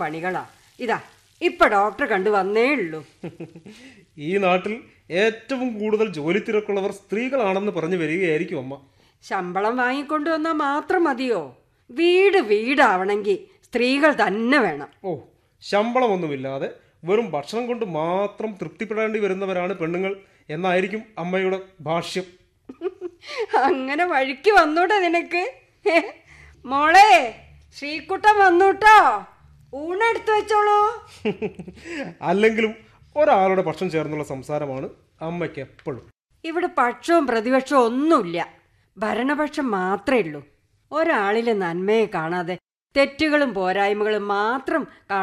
പണികളാ ഇതാ ഇപ്പൊ ഡോക്ടർ കണ്ടു വന്നേ ഉള്ളൂ ഈ നാട്ടിൽ ഏറ്റവും കൂടുതൽ ജോലി തിരക്കുള്ളവർ സ്ത്രീകളാണെന്ന് പറഞ്ഞു വരികയായിരിക്കും അമ്മ ശമ്പളം വാങ്ങിക്കൊണ്ടു വന്നാൽ മാത്രം മതിയോ വീട് വീടാവണമെങ്കിൽ സ്ത്രീകൾ തന്നെ വേണം ഓ ശമ്പളമൊന്നുമില്ലാതെ വെറും ഭക്ഷണം കൊണ്ട് മാത്രം തൃപ്തിപ്പെടേണ്ടി വരുന്നവരാണ് പെണ്ണുങ്ങൾ എന്നായിരിക്കും അമ്മയുടെ ഭാഷ്യം അങ്ങനെ വഴിക്ക് വന്നൂടെ നിനക്ക് മോളെ ശ്രീകുട്ടൻ വന്നൂട്ടോ ഊണെടുത്തു വെച്ചോളൂ അല്ലെങ്കിലും ഒരാളുടെ പക്ഷം ചേർന്നുള്ള സംസാരമാണ് അമ്മയ്ക്ക് എപ്പോഴും ഇവിടെ പക്ഷവും പ്രതിപക്ഷവും ഒന്നുമില്ല ഭരണപക്ഷം മാത്രമേ ഉള്ളൂ ഒരാളിലെ നന്മയെ കാണാതെ തെറ്റുകളും പോരായ്മകളും മാത്രം കാണാൻ